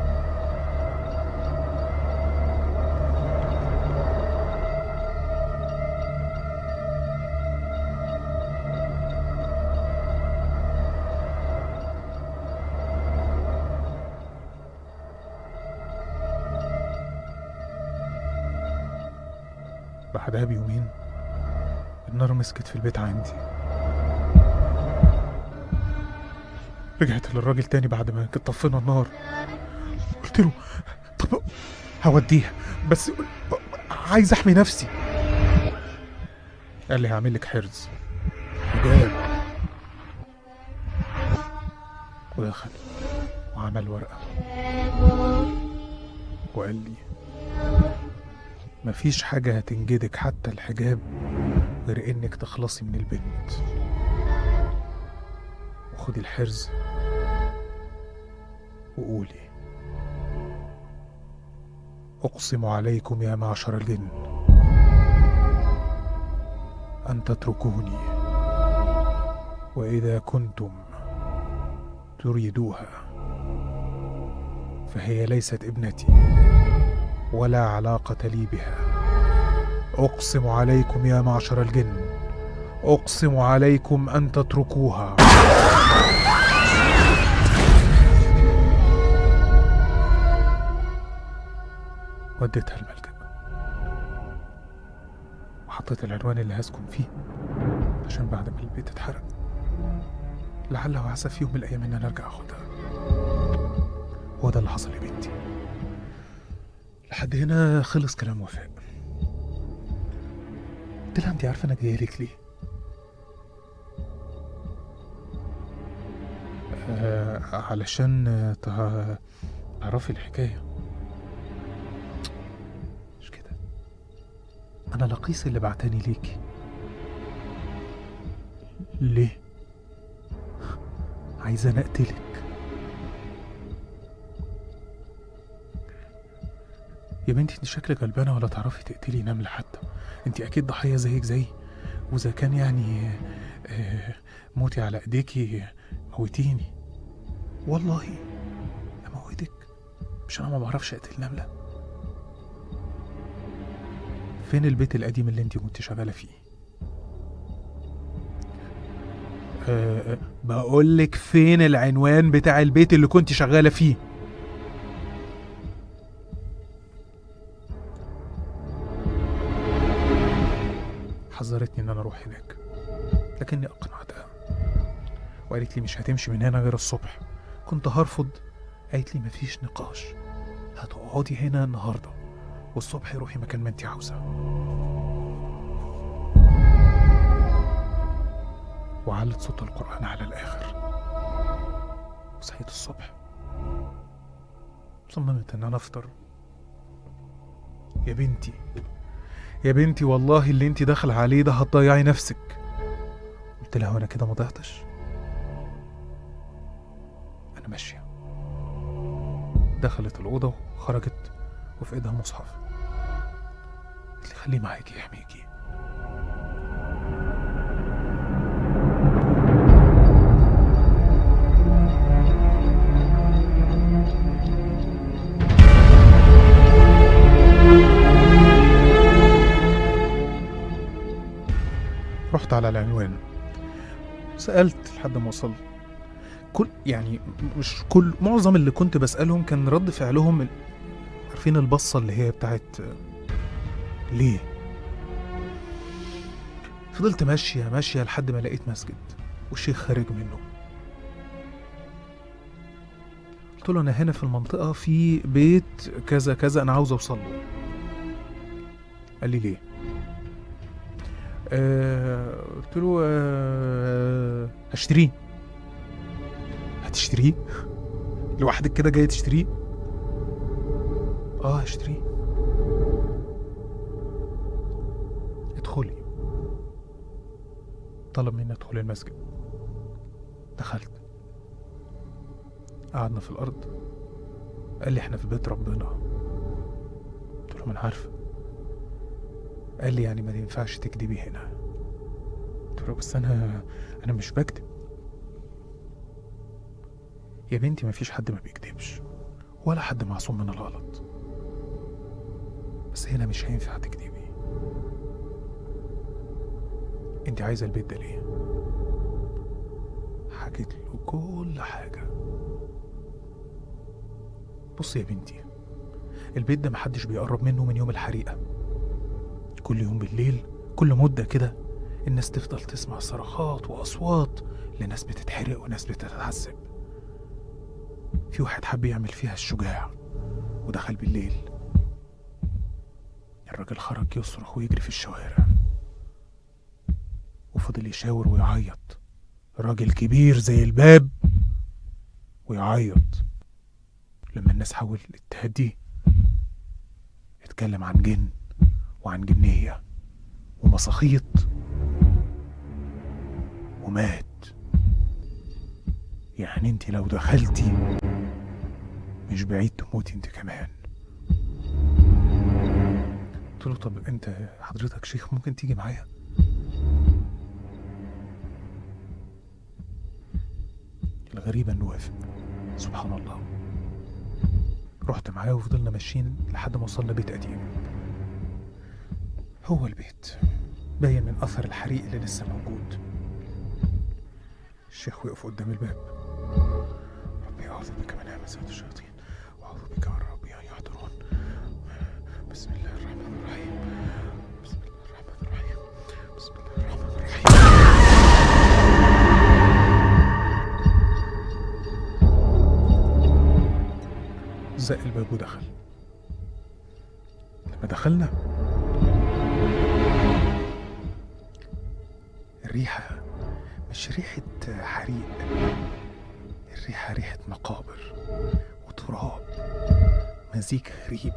بعدها بيومين النار مسكت في البيت عندي رجعت للراجل تاني بعد ما كنت طفينا النار قلت له طب هوديها بس عايز احمي نفسي قال لي هعمل لك حرز حجاب ودخل وعمل ورقة وقال لي مفيش حاجة هتنجدك حتى الحجاب غير انك تخلصي من البنت وخدي الحرز وقولي اقسم عليكم يا معشر الجن ان تتركوني واذا كنتم تريدوها فهي ليست ابنتي ولا علاقة لي بها أقسم عليكم يا معشر الجن أقسم عليكم أن تتركوها وديتها الملجأ وحطيت العنوان اللي هسكن فيه عشان بعد ما البيت اتحرق لعل وعسى في يوم من الأيام إن أنا أرجع أخدها هو ده اللي حصل لبنتي لحد هنا خلص كلام وفاء قلت لها انت عارفه انا جايه لك ليه آه علشان آه، تع- تعرفي الحكايه مش كده انا لقيس اللي بعتني ليكي ليه عايزه انا اقتلك يا بنتي انت شكلك غلبانه ولا تعرفي تقتلي نمله حتى انت اكيد ضحيه زيك زي واذا كان يعني آه، موتي على ايديكي موتيني والله اموتك مش انا ما بعرفش اقتل نمله فين البيت القديم اللي انت كنت شغاله فيه أه بقول لك فين العنوان بتاع البيت اللي كنت شغاله فيه حذرتني ان انا اروح هناك لكني اقنعتها وقالت لي مش هتمشي من هنا غير الصبح كنت هرفض قالت لي مفيش نقاش هتقعدي هنا النهارده والصبح روحي مكان ما انت عاوزه وعلت صوت القرآن على الآخر وصحيت الصبح صممت إن أنا أفطر يا بنتي يا بنتي والله اللي انت داخل عليه ده هتضيعي نفسك قلت لها وانا كده ما ضيعتش انا ماشيه دخلت الاوضه وخرجت وفي ايدها مصحف قلت لي خليه معاكي يحميكي رحت على العنوان سألت لحد ما وصلت كل يعني مش كل معظم اللي كنت بسألهم كان رد فعلهم ال- عارفين البصة اللي هي بتاعت آه، ليه فضلت ماشية ماشية لحد ما لقيت مسجد والشيخ خارج منه قلت له أنا هنا في المنطقة في بيت كذا كذا أنا عاوز أوصل له قال لي ليه آه، قلت له آه، هشتريه هتشتريه لوحدك كده جاي تشتريه اه هشتريه ادخلي طلب مني ادخل المسجد دخلت قعدنا في الارض قال لي احنا في بيت ربنا قلت له ما انا عارفه قال لي يعني ما ينفعش تكدبي هنا قلت له بس انا انا مش بكذب يا بنتي ما فيش حد ما بيكذبش ولا حد معصوم من الغلط بس هنا مش هينفع تكدبي انت عايزه البيت ده ليه حكيت له كل حاجه بص يا بنتي البيت ده محدش بيقرب منه من يوم الحريقه كل يوم بالليل كل مده كده الناس تفضل تسمع صرخات واصوات لناس بتتحرق وناس بتتعذب في واحد حب يعمل فيها الشجاع ودخل بالليل الراجل خرج يصرخ ويجري في الشوارع وفضل يشاور ويعيط راجل كبير زي الباب ويعيط لما الناس حاولت تهديه اتكلم عن جن وعن جنية ومساخيط ومات يعني انت لو دخلتي مش بعيد تموتي انت كمان قلت له طب انت حضرتك شيخ ممكن تيجي معايا الغريب انه وافق سبحان الله رحت معاه وفضلنا ماشيين لحد ما وصلنا بيت قديم هو البيت باين من اثر الحريق اللي لسه موجود الشيخ وقف قدام الباب ربي اعوذ بك من همزات الشياطين واعوذ بك من ربي ان يحضرون بسم الله الرحمن الرحيم بسم الله الرحمن الرحيم بسم الله الرحمن الرحيم زق الباب ودخل لما دخلنا الريحة مش ريحة حريق الريحة ريحة مقابر وتراب مزيج غريب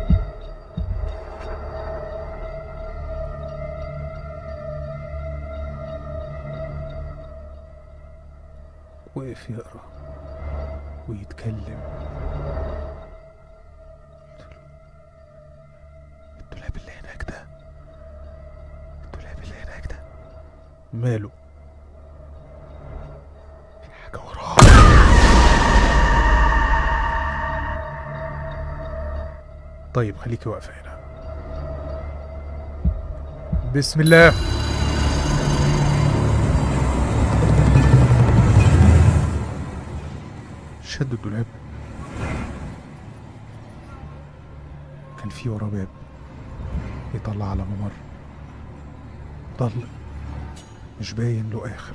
وقف يقرا ويتكلم الدولاب اللي هناك ده الدولاب اللي هناك ده ماله في حاجة وراه طيب خليكي واقفة هنا بسم الله شد الدولاب كان في وراه باب يطلع على ممر ضل مش باين له آخر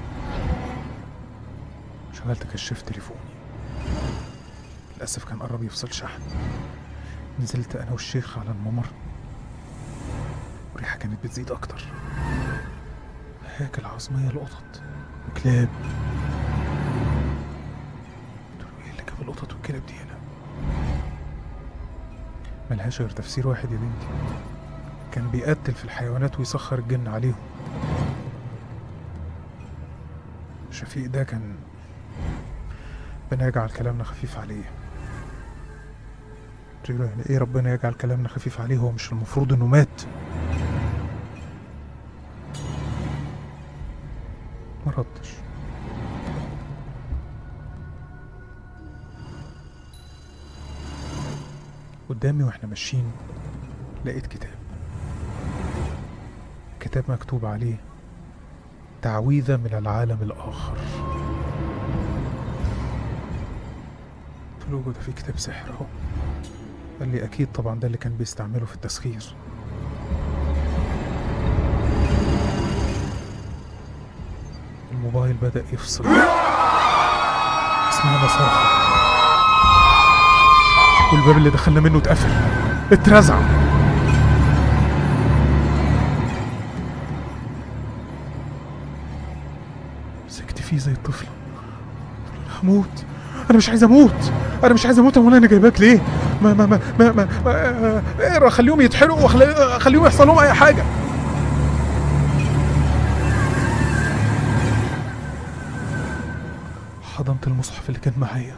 شغلت كشاف تليفوني للأسف كان قرب يفصل شحن نزلت أنا والشيخ على الممر والريحة كانت بتزيد أكتر هياكل عظمية القطط وكلاب قلت له إيه اللي جاب القطط والكلاب دي هنا ملهاش غير تفسير واحد يا بنتي كان بيقتل في الحيوانات ويسخر الجن عليهم شفيق ده كان ربنا يجعل كلامنا خفيف عليه قلت له يعني ايه ربنا يجعل كلامنا خفيف عليه هو مش المفروض انه مات ما ردش قدامي واحنا ماشيين لقيت كتاب كتاب مكتوب عليه تعويذة من العالم الآخر قلت له ده في كتاب سحر اهو قال لي أكيد طبعا ده اللي كان بيستعمله في التسخير الموبايل بدأ يفصل سمعنا صرخة والباب اللي دخلنا منه اتقفل اترزع مسكت فيه زي الطفل هموت انا مش عايز اموت انا مش عايز اموت امال انا جايباك ليه ما ما ما ما, ما, ما آه، اقرا خليهم يتحرقوا وخليهم يحصل لهم اي حاجه حضنت المصحف اللي كان معايا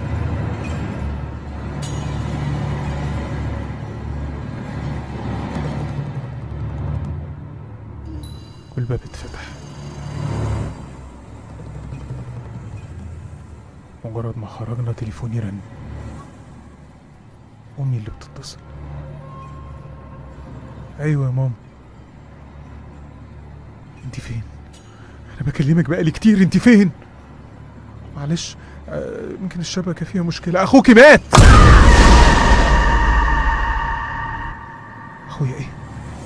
والباب اتفتح مجرد ما خرجنا تليفوني رن أمي اللي بتتصل أيوة يا ماما انت فين؟ أنا بكلمك بقالي كتير انت فين؟ معلش آه، يمكن الشبكة فيها مشكلة أخوك مات أخويا إيه؟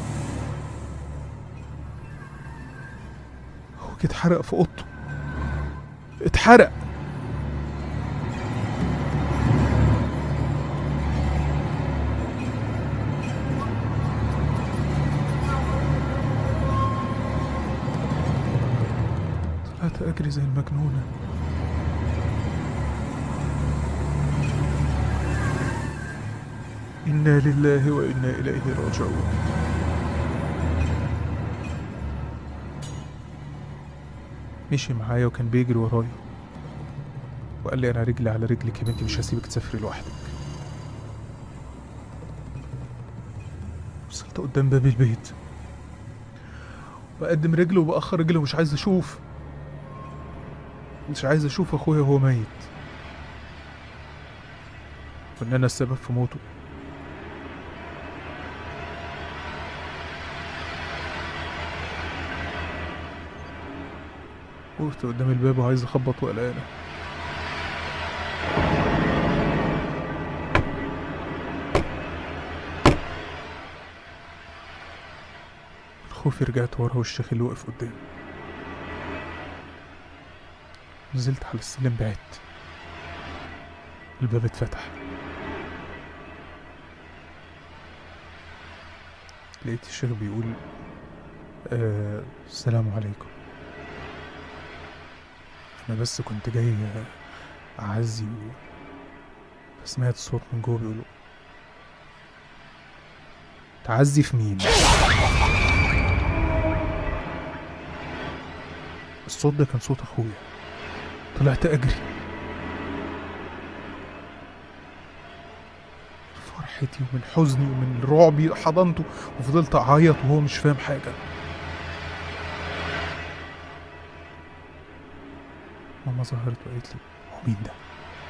أخوك اتحرق في أوضته اتحرق طلعت أجري زي المجنونة إنا لله وإنا إليه راجعون مشي معايا وكان بيجري ورايا وقال لي أنا رجلي على رجلك يا بنتي مش هسيبك تسافري لوحدك وصلت قدام باب البيت بقدم رجله وبأخر رجله مش عايز أشوف مش عايز أشوف أخويا وهو ميت وإن أنا السبب في موته وقفت قدام الباب وعايز اخبط وقلقانة خوفي رجعت ورا والشيخ اللي وقف قدامي نزلت على السلم بعدت الباب اتفتح لقيت الشيخ بيقول آه السلام عليكم انا بس كنت جاي اعزي و... فسمعت صوت من جوه بيقولوا تعزي في مين الصوت ده كان صوت اخويا طلعت اجري فرحتي ومن حزني ومن رعبي حضنته وفضلت اعيط وهو مش فاهم حاجه ماما ظهرت وقالت لي هو مين ده؟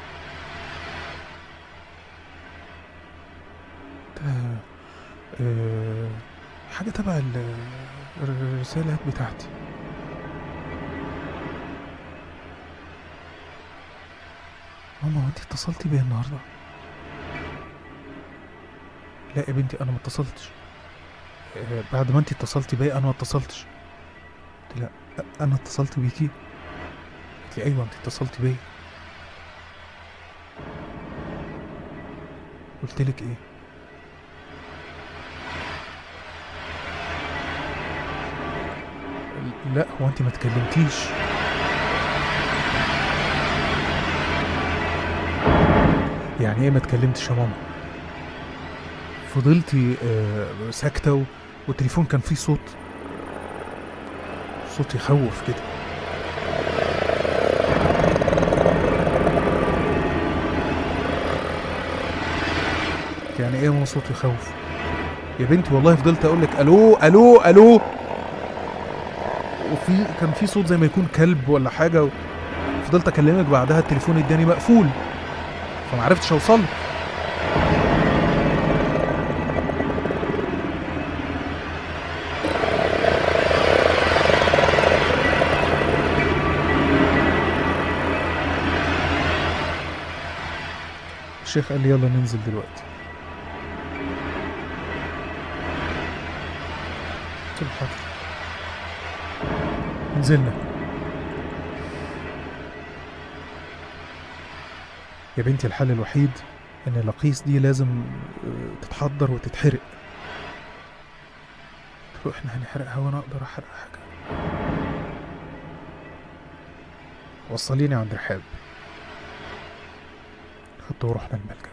ده آه حاجة تبع ال- الرسالة بتاعتي ماما هو انت اتصلتي بيا النهاردة؟ لا يا بنتي انا ما اتصلتش آه بعد ما انت اتصلتي بيا انا ما اتصلتش قلت لا انا اتصلت بيكي قالت لي ايوه انت اتصلت بيا قلت لك ايه لا هو انت ما تكلمتيش يعني ايه ما تكلمتش يا ماما فضلتي آه، ساكته و- والتليفون كان فيه صوت صوت يخوف كده يعني ايه يا ماما صوت يخوف يا بنتي والله فضلت اقول لك الو الو الو وفي كان في صوت زي ما يكون كلب ولا حاجه فضلت اكلمك بعدها التليفون اداني مقفول فما عرفتش اوصل لك. الشيخ قال لي يلا ننزل دلوقتي قلت له حاضر نزلنا يا بنتي الحل الوحيد ان الأقيس دي لازم آه، تتحضر وتتحرق قلت له احنا هنحرقها وانا اقدر احرق حاجه وصليني عند رحاب خدته ورحنا الملجأ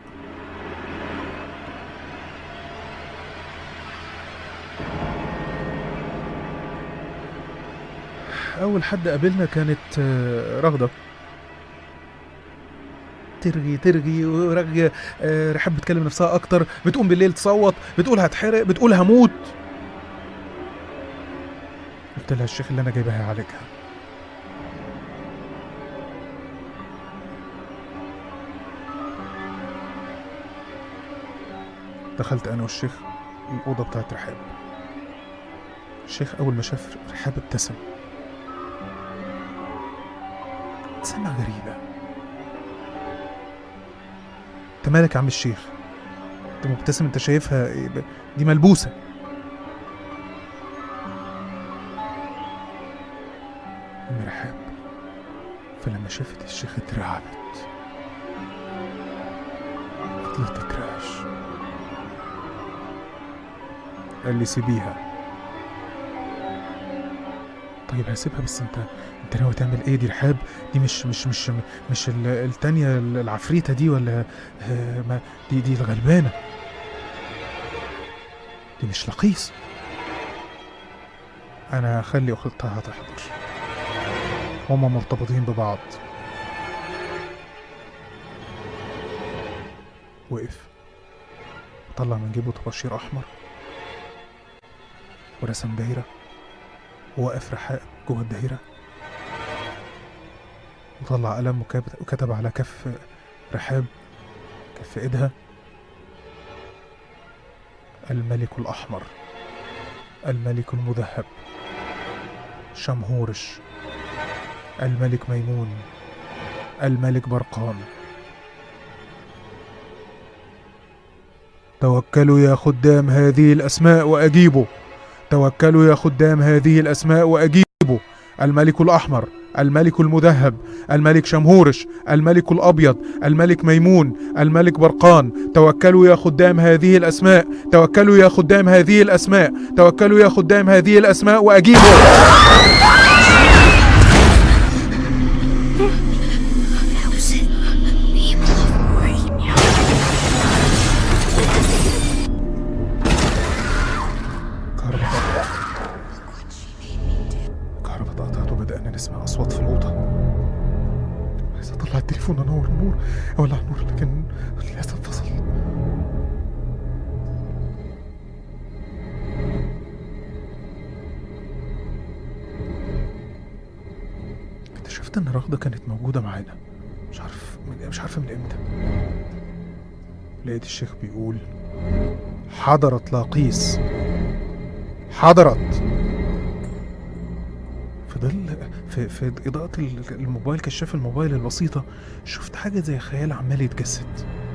أول حد قابلنا كانت آه، رغدة ترغي ترغي ورغي آه، رحاب بتكلم نفسها اكتر بتقوم بالليل تصوت بتقول هتحرق بتقول هموت قلت لها الشيخ اللي انا جايبها يعالجها دخلت انا والشيخ الاوضه بتاعت رحاب الشيخ اول ما شاف رحاب ابتسم ابتسامة غريبة انت مالك يا عم الشيخ انت مبتسم انت شايفها إيه ب- دي ملبوسة ام رحاب فلما شافت الشيخ اترعبت فضلت تترعش قال لي سيبيها طيب هسيبها بس انت انت ناوي تعمل ايه دي رحاب دي مش مش مش مش ال- التانية العفريتة دي ولا آه، ما دي دي الغلبانة دي مش لقيس انا هخلي اختها تحضر هما مرتبطين ببعض وقف طلع من جيبه طباشير احمر ورسم دايره ووقف رحاب جوه الدايره وطلع قلم وكاب- وكتب على كف رحاب كف ايدها الملك الأحمر الملك المذهب شمهورش الملك ميمون الملك برقان توكلوا يا خدام هذه الأسماء وأجيبوا توكلوا يا خدام هذه الأسماء وأجيبوا الملك الأحمر الملك المذهب الملك شمهورش الملك الأبيض الملك ميمون الملك برقان توكلوا يا خدام هذه الأسماء توكلوا يا خدام هذه الأسماء توكلوا يا خدام هذه الأسماء وأجيبوا كهرباء قطعت كهرباء قطعت وبدأنا نسمع أصوات في الأوضة عايز أطلع التليفون أنور النور أولع النور لكن للأسف فصل اكتشفت إن رغدة كانت موجودة معانا مش عارف من مش عارفة من إمتى لقيت الشيخ بيقول حضرت لاقيس حضرت في ظل في في إضاءة ال- الموبايل كشاف الموبايل البسيطة شفت حاجة زي خيال عمال يتجسد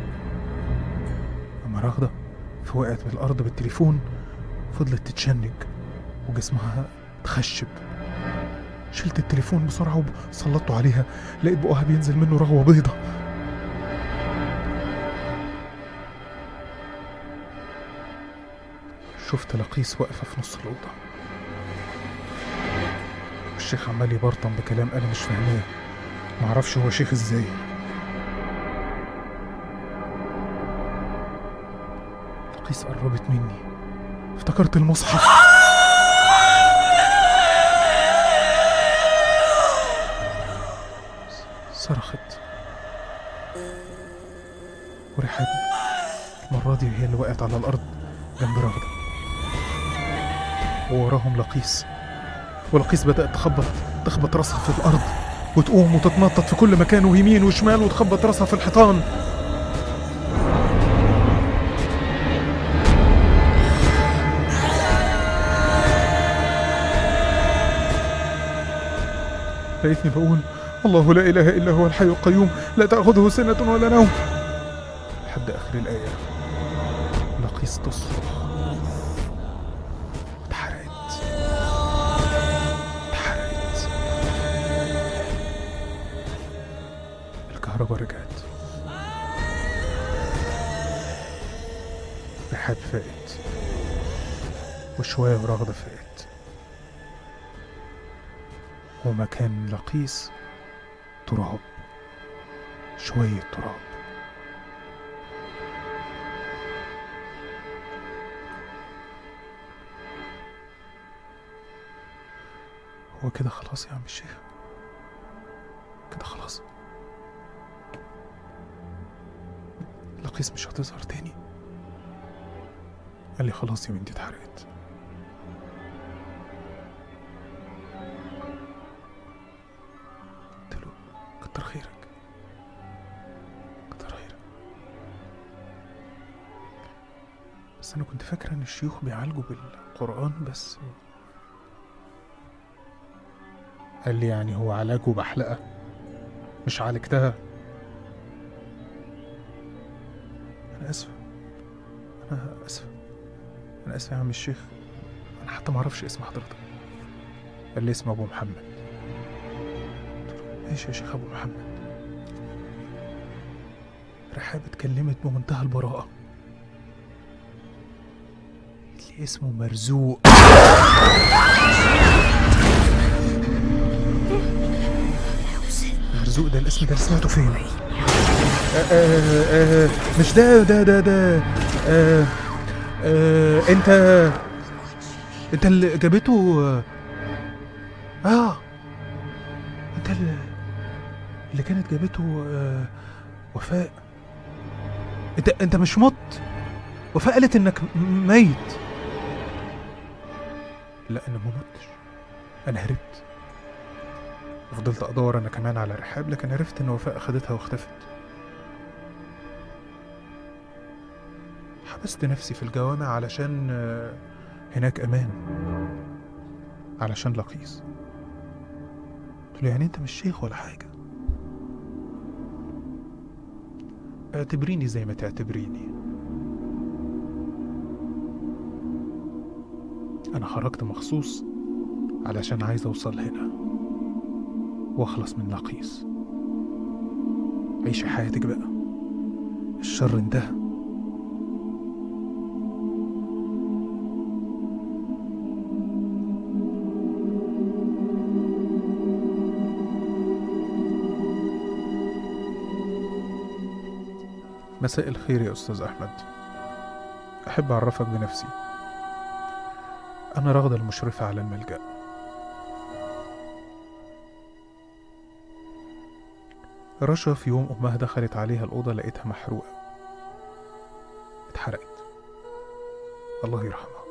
أما راغدة فوقعت من الأرض بالتليفون فضلت تتشنج وجسمها تخشب شلت التليفون بسرعة وسلطته عليها لقيت بقها بينزل منه رغوة بيضة شفت لقيس واقفة في نص الأوضة الشيخ عمال يبرطم بكلام أنا مش فاهماه معرفش هو شيخ ازاي لقيس قربت مني افتكرت المصحف صرخت ورحاب المرة دي هي اللي وقعت على الأرض جنب رغدة ووراهم لقيس ولقيس بدأت تخبط تخبط راسها في الأرض وتقوم وتتنطط في كل مكان ويمين وشمال وتخبط راسها في الحيطان لقيتني بقول الله لا إله إلا هو الحي القيوم لا تأخذه سنة ولا نوم لحد آخر الآية لقيس تصرخ اتحرقت اتحرقت الكهرباء رجعت رحاب فاقت وشوية ورغدة فاقت ومكان لقيس تراب شوية تراب هو كده خلاص يا عم الشيخ كده خلاص لقيس مش هتظهر تاني قال لي خلاص يا بنتي اتحرقت قلت له كتر خيرك كتر خيرك بس انا كنت فاكره ان الشيوخ بيعالجوا بالقران بس قال لي يعني هو علاجه بحلقه مش عالجتها انا اسف انا اسف انا اسف يا عم الشيخ انا حتى ما اعرفش اسم حضرتك قال لي اسم ابو محمد قلت له ماشي يا شيخ ابو محمد رحاب اتكلمت بمنتهى البراءة قالت لي اسمه مرزوق مرزوق ده الاسم ده سمعته فين؟ آه آه آه مش ده ده ده ده آه آه انت انت اللي جابته آه, اه انت اللي اللي كانت جابته آه وفاء انت انت مش مت وفاء قالت انك م- ميت لا انا ما متش انا هربت وفضلت ادور انا كمان على رحاب لكن عرفت ان وفاء اخدتها واختفت حبست نفسي في الجوامع علشان آه، هناك امان علشان لقيس قلت له يعني انت مش شيخ ولا حاجه اعتبريني زي ما تعتبريني انا خرجت مخصوص علشان عايز اوصل هنا واخلص من لقيس عيشي حياتك بقى الشر انتهى مساء الخير يا أستاذ أحمد أحب أعرفك بنفسي أنا رغدة المشرفة على الملجأ رشا في يوم أمها دخلت عليها الأوضة لقيتها محروقة اتحرقت الله يرحمها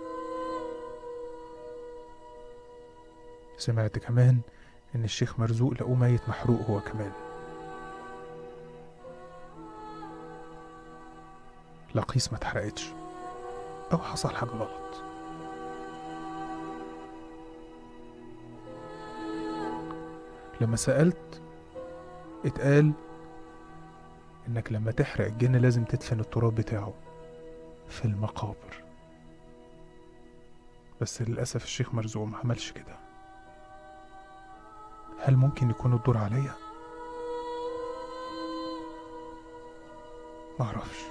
سمعت كمان إن الشيخ مرزوق لقوه ميت محروق هو كمان لقيس ما اتحرقتش أو حصل حاجة غلط لما سألت اتقال إنك لما تحرق الجن لازم تدفن التراب بتاعه في المقابر بس للأسف الشيخ مرزوق ما عملش كده هل ممكن يكون الدور عليا؟ معرفش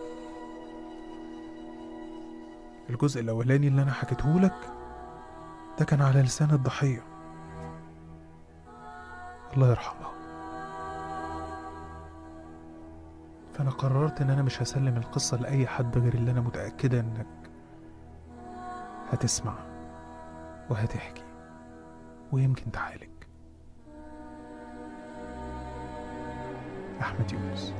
الجزء الأولاني اللي أنا حكيته لك ده كان على لسان الضحية الله يرحمها فأنا قررت إن أنا مش هسلم القصة لأي حد غير اللي أنا متأكدة إنك هتسمع وهتحكي ويمكن تعالج أحمد يونس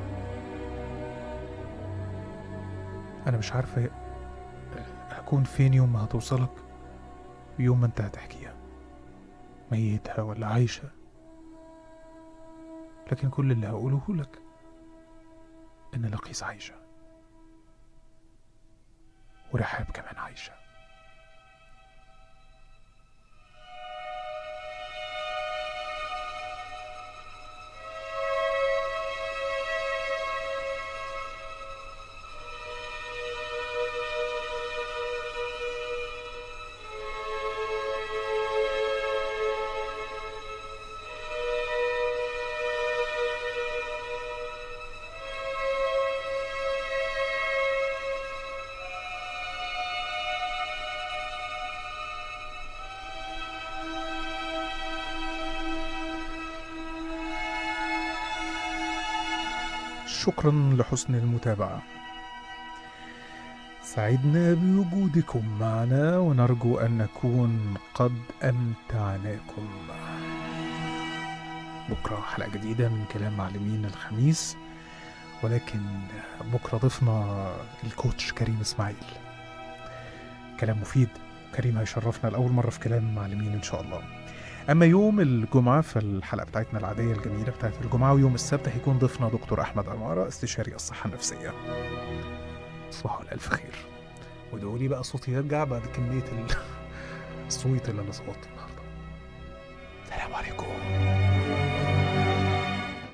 أنا مش عارفة هكون فين يوم ما هتوصلك ويوم ما انت هتحكيها ميتها ولا عايشة لكن كل اللي هقوله لك إن لقيس عايشة ورحاب كمان عايشة شكرا لحسن المتابعة سعدنا بوجودكم معنا ونرجو أن نكون قد أمتعناكم بكرة حلقة جديدة من كلام معلمين الخميس ولكن بكرة ضيفنا الكوتش كريم إسماعيل كلام مفيد كريم هيشرفنا لأول مرة في كلام معلمين إن شاء الله أما يوم الجمعة في الحلقة بتاعتنا العادية الجميلة بتاعت الجمعة ويوم السبت هيكون ضيفنا دكتور أحمد أمارة استشاري الصحة النفسية تصبحوا على ألف خير وادعوا لي بقى صوتي يرجع بعد كمية ال- الصويت اللي أنا صوت النهاردة السلام عليكم